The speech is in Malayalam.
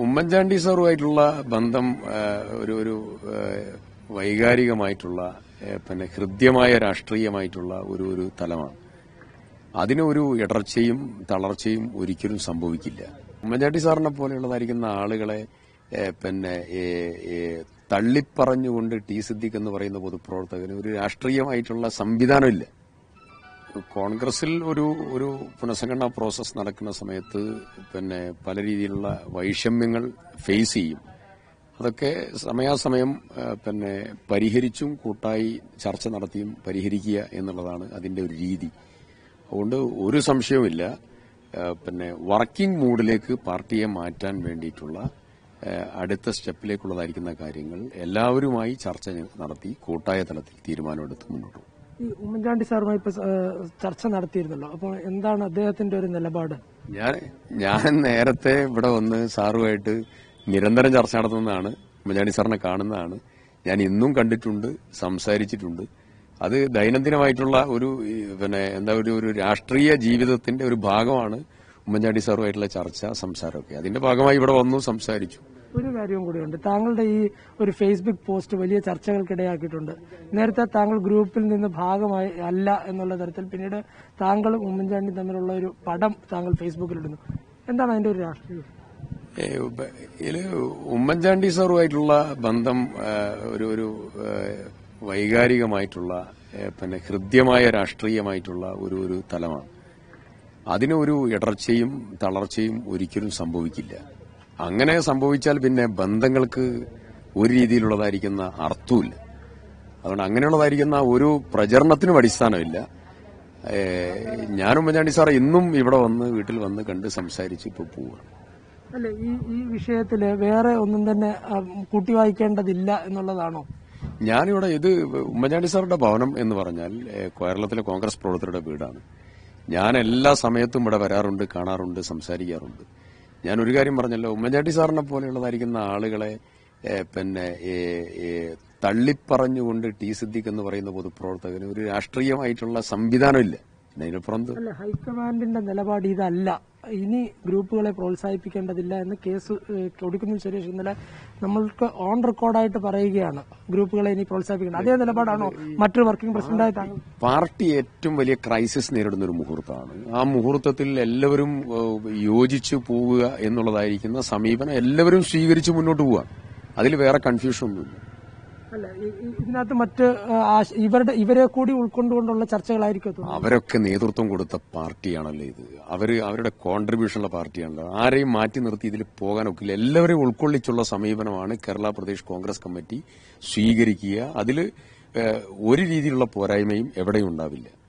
ഉമ്മൻചാണ്ടി സാറുമായിട്ടുള്ള ബന്ധം ആ, ഒരു ഒരു ആ, വൈകാരികമായിട്ടുള്ള ആ, പിന്നെ ഹൃദ്യമായ രാഷ്ട്രീയമായിട്ടുള്ള ഒരു ഒരു തലമാണ് അതിന് ഒരു ഇടർച്ചയും തളർച്ചയും ഒരിക്കലും സംഭവിക്കില്ല ഉമ്മൻചാണ്ടി സാറിനെ പോലെയുള്ളതായിരിക്കുന്ന ആളുകളെ ഏ, പിന്നെ ഏ, ഏ, തള്ളിപ്പറഞ്ഞുകൊണ്ട് ടി സിദ്ദിഖ് എന്ന് പറയുന്ന പൊതുപ്രവർത്തകന് ഒരു രാഷ്ട്രീയമായിട്ടുള്ള സംവിധാനമില്ല കോൺഗ്രസിൽ ഒരു ഒരു പുനഃസംഘടനാ പ്രോസസ് നടക്കുന്ന സമയത്ത് പിന്നെ പല രീതിയിലുള്ള വൈഷമ്യങ്ങൾ ഫേസ് ചെയ്യും അതൊക്കെ സമയാസമയം ആ, പിന്നെ പരിഹരിച്ചും കൂട്ടായി ചർച്ച നടത്തിയും പരിഹരിക്കുക എന്നുള്ളതാണ് അതിന്റെ ഒരു രീതി അതുകൊണ്ട് ഒരു സംശയവുമില്ല ആ, പിന്നെ വർക്കിംഗ് മൂഡിലേക്ക് പാർട്ടിയെ മാറ്റാൻ വേണ്ടിയിട്ടുള്ള ആ, അടുത്ത സ്റ്റെപ്പിലേക്കുള്ളതായിരിക്കുന്ന കാര്യങ്ങൾ എല്ലാവരുമായി ചർച്ച നടത്തി കൂട്ടായ തലത്തിൽ തീരുമാനമെടുത്ത് മുന്നോട്ട് പോകും ഈ ഉമ്മൻചാണ്ടി സാറുമായി ഇപ്പൊ സ- ഏഹ് ചർച്ച നടത്തിയിരുന്നല്ലോ അപ്പോൾ എന്താണ് അദ്ദേഹത്തിന്റെ ഒരു നിലപാട് ഞാൻ ഞാൻ നേരത്തെ ഇവിടെ വന്ന് സാറുമായിട്ട് നിരന്തരം ചർച്ച നടത്തുന്നതാണ് ഉമ്മൻചാണ്ടി സാറിനെ കാണുന്നതാണ് ഞാൻ ഇന്നും കണ്ടിട്ടുണ്ട് സംസാരിച്ചിട്ടുണ്ട് അത് ദൈനംദിനമായിട്ടുള്ള ഒരു ഈ, പിന്നെ എന്താ ഒരു ഒരു രാഷ്ട്രീയ ജീവിതത്തിന്റെ ഒരു ഭാഗമാണ് ഉമ്മൻചാണ്ടി സാറുമായിട്ടുള്ള ചർച്ച സംസാരമൊക്കെ അതിന്റെ ഭാഗമായി ഇവിടെ വന്നു സംസാരിച്ചു ഒരു കാര്യവും കൂടിയുണ്ട് താങ്കളുടെ ഈ ഒരു ഫേസ്ബുക്ക് പോസ്റ്റ് വലിയ ചർച്ചകൾക്കിടയാക്കിയിട്ടുണ്ട് നേരത്തെ താങ്കൾ ഗ്രൂപ്പിൽ നിന്ന് ഭാഗമായി അല്ല എന്നുള്ള തരത്തിൽ പിന്നീട് താങ്കളും ഉമ്മൻചാണ്ടി തമ്മിലുള്ള ഒരു പടം താങ്കൾ ഫേസ്ബുക്കിൽ ഇടുന്നു എന്താണ് അതിന്റെ ഒരു രാഷ്ട്രീയം ഏ, ഉപ- ഇതില് ഉമ്മൻചാണ്ടി സാറുമായിട്ടുള്ള ബന്ധം ആ, ഒരു ഒരു ആ, വൈകാരികമായിട്ടുള്ള ഏ, പിന്നെ ഹൃദ്യമായ രാഷ്ട്രീയമായിട്ടുള്ള ഒരു ഒരു തലമാണ് അതിന് ഒരു ഇടർച്ചയും തളർച്ചയും ഒരിക്കലും സംഭവിക്കില്ല അങ്ങനെ സംഭവിച്ചാൽ പിന്നെ ബന്ധങ്ങൾക്ക് ഒരു രീതിയിലുള്ളതായിരിക്കുന്ന അർത്ഥമില്ല അതുകൊണ്ട് അങ്ങനെയുള്ളതായിരിക്കുന്ന ഒരു പ്രചരണത്തിനും അടിസ്ഥാനമില്ല ഏ, ഞാൻ ഉമ്മൻചാണ്ടി സാർ ഇന്നും ഇവിടെ വന്ന് വീട്ടിൽ വന്ന് കണ്ട് സംസാരിച്ച് ഇപ്പോൾ പോവുകയാണ് അല്ലെ ഈ ഈ വിഷയത്തില് വേറെ ഒന്നും തന്നെ ആ, കൂട്ടി വായിക്കേണ്ടതില്ല എന്നുള്ളതാണോ ഞാനിവിടെ ഇത് ഉമ്മൻചാണ്ടി സാറിന്റെ ഭവനം എന്ന് പറഞ്ഞാൽ ഏഹ്, കേരളത്തിലെ കോൺഗ്രസ് പ്രവർത്തകരുടെ വീടാണ് ഞാൻ എല്ലാ സമയത്തും ഇവിടെ വരാറുണ്ട് കാണാറുണ്ട് സംസാരിക്കാറുണ്ട് ഞാൻ ഒരു കാര്യം പറഞ്ഞല്ലോ ഉമ്മൻചാണ്ടി സാറിനെ പോലെയുള്ളതായിരിക്കുന്ന ആളുകളെ ഏഹ്, പിന്നെ ഏഹ്, ഏഹ്, തള്ളിപ്പറഞ്ഞുകൊണ്ട് ടി സിദ്ദിഖ് എന്ന് പറയുന്ന പൊതുപ്രവർത്തകന് ഒരു രാഷ്ട്രീയമായിട്ടുള്ള സംവിധാനമില്ല പിന്നെ അതിനപ്പുറം അല്ല ഹൈക്കമാൻഡിന്റെ നിലപാട് ഇതല്ല ഇനി ഗ്രൂപ്പുകളെ പ്രോത്സാഹിപ്പിക്കേണ്ടതില്ല എന്ന് കേസ് ഏഹ്, കൊടുക്കുന്ന സുരേഷ് ഇന്നലെ നമ്മൾക്ക് ഓൺ റെക്കോർഡായിട്ട് പറയുകയാണ് ഗ്രൂപ്പുകളെ ഇനി പ്രോത്സാഹിപ്പിക്കണം അതേ നിലപാടാണോ മറ്റൊരു വർക്കിംഗ് പ്രസിഡന്റായി താങ്കൾ പാർട്ടി ഏറ്റവും വലിയ ക്രൈസിസ് നേരിടുന്ന ഒരു മുഹൂർത്തമാണ് ആ മുഹൂർത്തത്തിൽ എല്ലാവരും ഏഹ്, യോജിച്ചു പോവുക എന്നുള്ളതായിരിക്കുന്ന സമീപനം എല്ലാവരും സ്വീകരിച്ച് മുന്നോട്ട് പോവുക അതിൽ വേറെ കൺഫ്യൂഷൻ ഒന്നുമില്ല അല്ല ഈ- ഈ- ഇതിനകത്ത് മറ്റ് ആ, ആശ- ഇവരുടെ ഇവരെ കൂടി ഉൾക്കൊണ്ടുകൊണ്ടുള്ള ചർച്ചകളായിരിക്കും തോന്നുന്നു അവരൊക്കെ നേതൃത്വം കൊടുത്ത പാർട്ടിയാണല്ലോ ഇത് അവര് അവരുടെ കോൺട്രിബ്യൂഷനുള്ള പാർട്ടിയാണല്ലോ ആരെയും മാറ്റി നിർത്തി ഇതിൽ പോകാൻ ഒക്കില്ല എല്ലാവരെയും ഉൾക്കൊള്ളിച്ചുള്ള സമീപനമാണ് കേരള പ്രദേശ് കോൺഗ്രസ് കമ്മിറ്റി സ്വീകരിക്കുക അതിൽ ഒരു രീതിയിലുള്ള പോരായ്മയും എവിടെയും ഉണ്ടാവില്ല